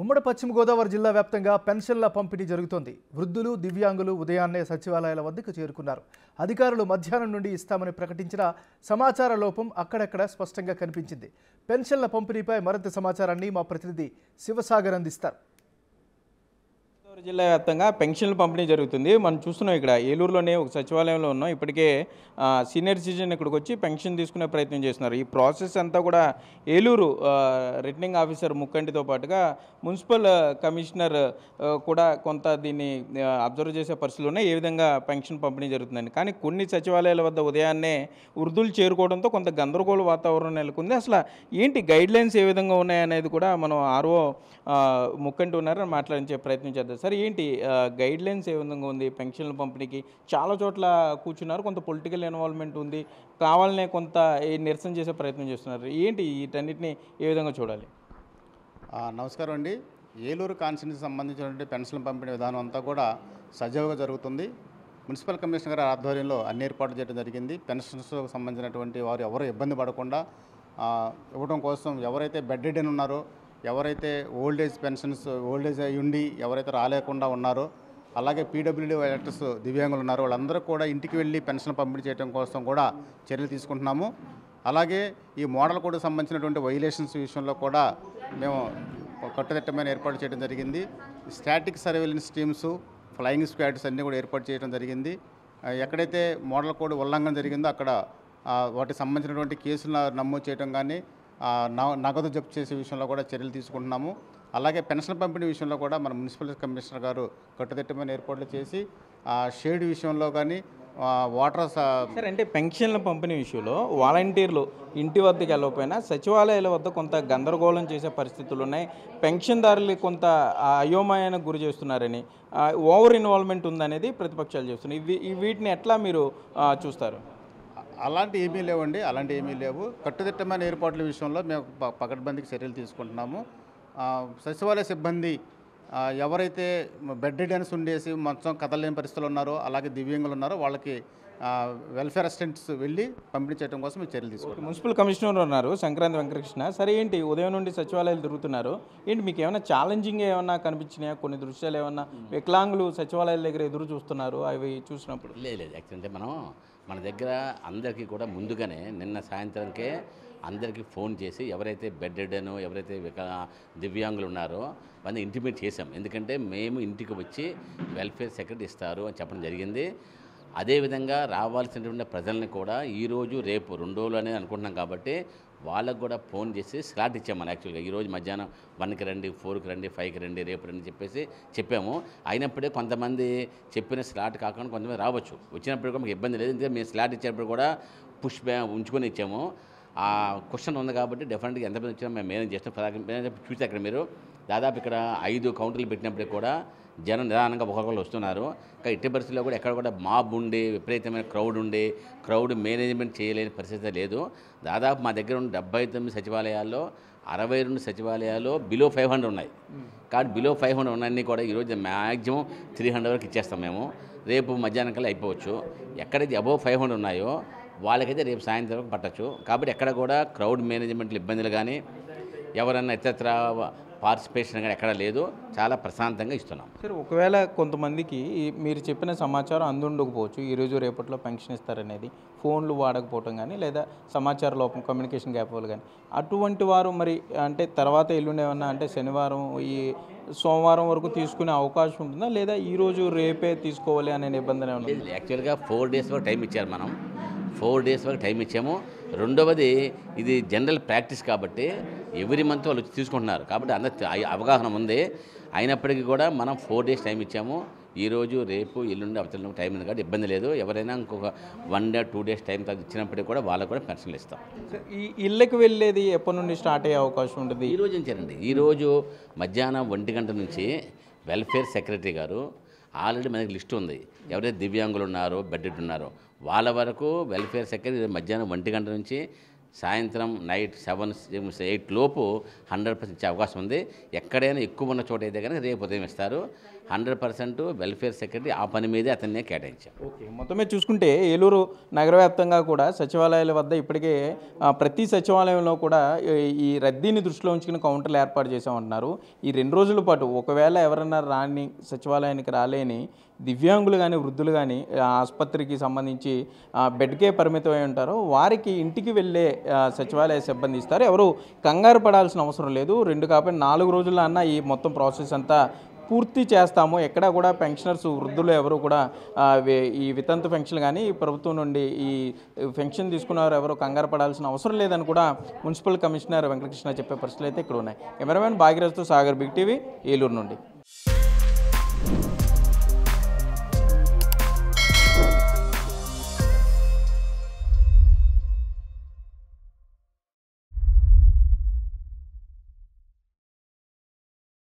ఉమ్మడి పశ్చిమ గోదావరి జిల్లా వ్యాప్తంగా పెన్షన్ల పంపిణీ జరుగుతోంది వృద్ధులు దివ్యాంగులు ఉదయాన్నే సచివాలయాల వద్దకు చేరుకున్నారు అధికారులు మధ్యాహ్నం నుండి ఇస్తామని ప్రకటించిన సమాచార లోపం అక్కడక్కడ స్పష్టంగా కనిపించింది పెన్షన్ల పంపిణీపై మరింత సమాచారాన్ని మా ప్రతినిధి శివసాగర్ అందిస్తారు గోదావరి జిల్లా వ్యాప్తంగా పెన్షన్లు పంపిణీ జరుగుతుంది మనం చూస్తున్నాం ఇక్కడ ఏలూరులోనే ఒక సచివాలయంలో ఉన్నాం ఇప్పటికే ఆ, సీనియర్ సిటిజన్ ఇక్కడికి వచ్చి పెన్షన్ తీసుకునే ప్రయత్నం చేస్తున్నారు ఈ ప్రాసెస్ అంతా కూడా ఏలూరు ఆ, రిటర్నింగ్ ఆఫీసర్ ముక్కంటితో పాటుగా మున్సిపల్ కమిషనర్ ఆ, కూడా కొంత దీన్ని ఆ, అబ్జర్వ్ చేసే పరిస్థితులు ఉన్నాయి ఏ విధంగా పెన్షన్ పంపిణీ జరుగుతుందని కానీ కొన్ని సచివాలయాల వద్ద ఉదయాన్నే వృద్ధులు చేరుకోవడంతో కొంత గందరగోళ వాతావరణం నెలకొంది అసలు ఏంటి గైడ్ లైన్స్ ఏ విధంగా ఉన్నాయనేది కూడా మనం ఆర్ఓ ముక్కంటి ఉన్నారని మాట్లాడించే ప్రయత్నం చేద్దాం సార్ ఏంటి గైడ్ లైన్స్ ఏ విధంగా ఉంది పెన్షన్ల పంపిణీకి చాలా చోట్ల కూర్చున్నారు కొంత పొలిటికల్ ఇన్వాల్వ్మెంట్ ఉంది కావాలనే కొంత ఈ నిరసన చేసే ప్రయత్నం చేస్తున్నారు ఏంటి వీటన్నిటిని ఏ విధంగా చూడాలి ఆ, నమస్కారం అండి ఏలూరు కాన్స్టిట్యూన్సీకి సంబంధించినటువంటి పెన్షన్ పంపిణీ విధానం అంతా కూడా సజావుగా జరుగుతుంది మున్సిపల్ కమిషనర్ గారి ఆధ్వర్యంలో అన్ని ఏర్పాట్లు చేయడం జరిగింది పెన్షన్స్ సంబంధించినటువంటి వారు ఎవరు ఇబ్బంది పడకుండా ఆ, ఇవ్వడం కోసం ఎవరైతే బెడ్ రిడెన్ ఉన్నారో ఎవరైతే old age pensions old age అయి ఉండి ఎవరైతే రాలేకుండా ఉన్నారో అలాగే పీడబ్ల్యూడీ ఎలక్టర్స్ దివ్యాంగులు ఉన్నారు వాళ్ళందరూ కూడా ఇంటికి వెళ్ళి పెన్షన్ పంపిణీ చేయడం కోసం కూడా చర్యలు తీసుకుంటున్నాము అలాగే ఈ మోడల్ కోడ్కి సంబంధించినటువంటి వైలేషన్స్ విషయంలో కూడా మేము ఒక కట్టుదిట్టమైన ఏర్పాటు చేయడం జరిగింది static surveillance teams flying squads అన్నీ కూడా ఏర్పాటు చేయడం జరిగింది ఆ, ఎక్కడైతే మోడల్ కోడ్ ఉల్లంఘన జరిగిందో అక్కడ ఆ, వాటికి సంబంధించినటువంటి కేసులు న- నమోదు చేయడం కానీ ఆ, న- నగదు జప్తు చేసే విషయంలో కూడా చర్యలు తీసుకుంటున్నాము అలాగే పెన్షన్ పంపిణీ విషయంలో కూడా మన మున్సిపల్ కమిషనర్ గారు కట్టుదిట్టమైన ఏర్పాట్లు చేసి ఆ, షేడ్ విషయంలో కానీ ఆ, వాటర్ స- సార్ అంటే పెన్షన్ల పంపిణీ విషయంలో వాలంటీర్లు ఇంటి వద్దకు వెళ్ళకపోయినా సచివాలయాల వద్ద కొంత గందరగోళం చేసే పరిస్థితులు ఉన్నాయి పెన్షన్దారులు కొంత ఆ, అయోమయానికి గురి చేస్తున్నారని ఆ, ఓవర్ ఇన్వాల్వ్మెంట్ ఉందనేది ప్రతిపక్షాలు చేస్తున్నాయి ఇవి ఈ వీటిని ఎట్లా మీరు ఆ, చూస్తారు అలాంటి ఏమీ లేవండి అలాంటి ఏమీ లేవు కట్టుదిట్టమైన ఏర్పాట్ల విషయంలో మేము ప- పకడ్బందీకి చర్యలు తీసుకుంటున్నాము ఆ, సచివాలయ సిబ్బంది ఆ, ఎవరైతే బెడ్ రిడెన్స్ ఉండేసి మొత్తం కదలలేని పరిస్థితులు ఉన్నారో అలాగే దివ్యాంగులు ఉన్నారో వాళ్ళకి ఆ, వెల్ఫేర్ అసిస్టెంట్స్ వెళ్ళి పంపిణీ చేయడం కోసం మేము చర్యలు తీసుకుంటాం మున్సిపల్ కమిషనర్ ఉన్నారు సంక్రాంతి వెంకటకృష్ణ సరే ఏంటి ఉదయం నుండి సచివాలయాలు తిరుగుతున్నారు ఏంటి మీకు ఏమైనా ఛాలెంజింగ్ ఏమన్నా కనిపించినాయా కొన్ని దృశ్యాలు ఏమన్నా వికలాంగులు సచివాలయాల దగ్గర ఎదురు చూస్తున్నారు అవి చూసినప్పుడు లేదు లేదు యాక్చువల్ అంటే మనం మన దగ్గర అందరికీ కూడా ముందుగానే నిన్న సాయంత్రంకే అందరికీ ఫోన్ చేసి ఎవరైతే బెడ్ రెడనో ఎవరైతే విక దివ్యాంగులు ఉన్నారో వాళ్ళని ఇంటిమేట్ చేసాం ఎందుకంటే మేము ఇంటికి వచ్చి వెల్ఫేర్ సెక్రటరీ ఇస్తారు అని చెప్పడం జరిగింది అదేవిధంగా రావాల్సినటువంటి ప్రజల్ని కూడా ఈరోజు రేపు రెండు రోజులు అనేది అనుకుంటున్నాం కాబట్టి వాళ్ళకు కూడా ఫోన్ చేసి స్లాట్ ఇచ్చాం మనం యాక్చువల్గా ఈరోజు మధ్యాహ్నం వన్కి రండి ఫోర్కి రండి ఫైవ్కి రండి రేపు రండి చెప్పేసి చెప్పాము అయినప్పుడే కొంతమంది చెప్పిన స్లాట్ కాకుండా కొంతమంది రావచ్చు వచ్చినప్పుడు కూడా మాకు ఇబ్బంది లేదు ఎందుకంటే మేము స్లాట్ ఇచ్చినప్పుడు కూడా పుష్ బ్యా ఉంచుకొని ఇచ్చాము ఆ క్వశ్చన్ ఉంది కాబట్టి డెఫినెట్గా ఎంతమంది వచ్చినా మేము మేనేజ్ చేస్తాం ఫర్ ఎగ్జాంపుల్ చూస్తే అక్కడ మీరు దాదాపు ఇక్కడ ఐదు కౌంటర్లు పెట్టినప్పటికీ కూడా జనం నిదానంగా ఒక్కొక్కరు వస్తున్నారు ఇంకా ఇట్టి పరిస్థితుల్లో కూడా ఎక్కడ కూడా మాబ్ ఉండి విపరీతమైన క్రౌడ్ ఉండి క్రౌడ్ మేనేజ్మెంట్ చేయలేని పరిస్థితి లేదు దాదాపు మా దగ్గర ఉన్న డెబ్బై తొమ్మిది సచివాలయాల్లో అరవై రెండు సచివాలయాలు బిలో ఫైవ్ హండ్రెడ్ ఉన్నాయి కాబట్టి బిలో ఫైవ్ హండ్రెడ్ ఉన్నాయన్నీ కూడా ఈరోజు మ్యాక్సిమం త్రీ హండ్రెడ్ వరకు ఇచ్చేస్తాం మేము రేపు మధ్యాహ్నం కల్లా అయిపోవచ్చు ఎక్కడైతే అబోవ్ ఫైవ్ హండ్రెడ్ ఉన్నాయో వాళ్ళకైతే రేపు సాయంత్రం వరకు పట్టచ్చు కాబట్టి ఎక్కడ కూడా క్రౌడ్ మేనేజ్మెంట్లు ఇబ్బందులు కానీ ఎవరన్నా ఇతరత్ర పార్టిసిపేషన్ కానీ ఎక్కడ లేదు చాలా ప్రశాంతంగా ఇస్తున్నాం సరే ఒకవేళ కొంతమందికి ఈ మీరు చెప్పిన సమాచారం అందుండకపోవచ్చు ఈరోజు రేపట్లో పెన్షన్ ఇస్తారనేది ఫోన్లు వాడకపోవటం కానీ లేదా సమాచార లోపం కమ్యూనికేషన్ గ్యాప్ వల్ల కానీ అటువంటి వారు మరి అంటే తర్వాత ఎల్లుండి ఏమన్నా అంటే శనివారం ఈ సోమవారం వరకు తీసుకునే అవకాశం ఉంటుందా లేదా ఈరోజు రేపే తీసుకోవాలి అనే నిబంధన ఏమన్నా ఉందా? లేదు యాక్చువల్గా ఫోర్ డేస్ వరకు టైం ఇచ్చారు మనం ఫోర్ డేస్ వరకు టైం ఇచ్చాము రెండవది ఇది జనరల్ ప్రాక్టీస్ కాబట్టి ఎవ్రీ మంత్ వాళ్ళు వచ్చి తీసుకుంటున్నారు కాబట్టి అందరి అవగాహన ఉంది అయినప్పటికీ కూడా మనం ఫోర్ డేస్ టైం ఇచ్చాము ఈరోజు రేపు ఎల్లుండి అవతల టైం ఉంది కాబట్టి ఇబ్బంది లేదు ఎవరైనా ఇంకొక one day two days time తర్వాత ఇచ్చినప్పటికీ కూడా వాళ్ళకు కూడా పెన్షన్లు ఇస్తాం సరే, ఈ ఇళ్ళకి వెళ్ళేది ఎప్పటి నుండి స్టార్ట్ అయ్యే అవకాశం ఉంటుంది ఈ రోజు నుంచేనండి ఈరోజు మధ్యాహ్నం ఒంటి గంట నుంచి వెల్ఫేర్ సెక్రటరీ గారు ఆల్రెడీ మనకి లిస్ట్ ఉంది ఎవరైతే దివ్యాంగులు ఉన్నారో బెడ్డెడ్ ఉన్నారో వాళ్ళ వరకు వెల్ఫేర్ సెక్రటరీ మధ్యాహ్నం ఒంటి గంట నుంచి సాయంత్రం నైట్ సెవెన్ ఎయిట్ లోపు హండ్రెడ్ పర్సెంట్ ఇచ్చే అవకాశం ఉంది ఎక్కడైనా ఎక్కువ ఉన్న చోట అయితే కనుక రేపు ఉదయం ఇస్తారు హండ్రెడ్ పర్సెంట్ వెల్ఫేర్ సెక్రటరీ ఆ పని మీదే అతన్నే కేటాయించాం ఓకే మొత్తం మీద చూసుకుంటే ఏలూరు నగర వ్యాప్తంగా కూడా సచివాలయాల వద్ద ఇప్పటికే ఆ, ప్రతి సచివాలయంలో కూడా ఈ- ఈ రద్దీని దృష్టిలో ఉంచుకుని కౌంటర్లు ఏర్పాటు చేసామంటున్నారు ఈ రెండు రోజుల పాటు ఒకవేళ ఎవరైనా రాని సచివాలయానికి రాలేని దివ్యాంగులు కానీ వృద్ధులు కానీ ఆసుపత్రికి సంబంధించి ఆ, బెడ్కే పరిమితమై ఉంటారో వారికి ఇంటికి వెళ్ళే ఆ, సచివాలయ సిబ్బంది ఇస్తారు ఎవరు కంగారు పడాల్సిన అవసరం లేదు రెండు కాబట్టి నాలుగు రోజుల్లో అన్న ఈ మొత్తం ప్రాసెస్ అంతా పూర్తి చేస్తాము ఎక్కడా కూడా పెన్షనర్స్ వృద్ధులు ఎవరు కూడా ఆ, వే- ఈ వితంతు పెన్షన్ కానీ ఈ ప్రభుత్వం నుండి ఈ పెన్షన్ తీసుకున్నవారు ఎవరు కంగారు పడాల్సిన అవసరం లేదని కూడా మున్సిపల్ కమిషనర్ వెంకటకృష్ణ చెప్పే పరిస్థితులు అయితే ఇక్కడ ఉన్నాయి కెమెరామెన్ భాగీరథ్తో సాగర్ బిగ్ టీవీ ఏలూరు నుండి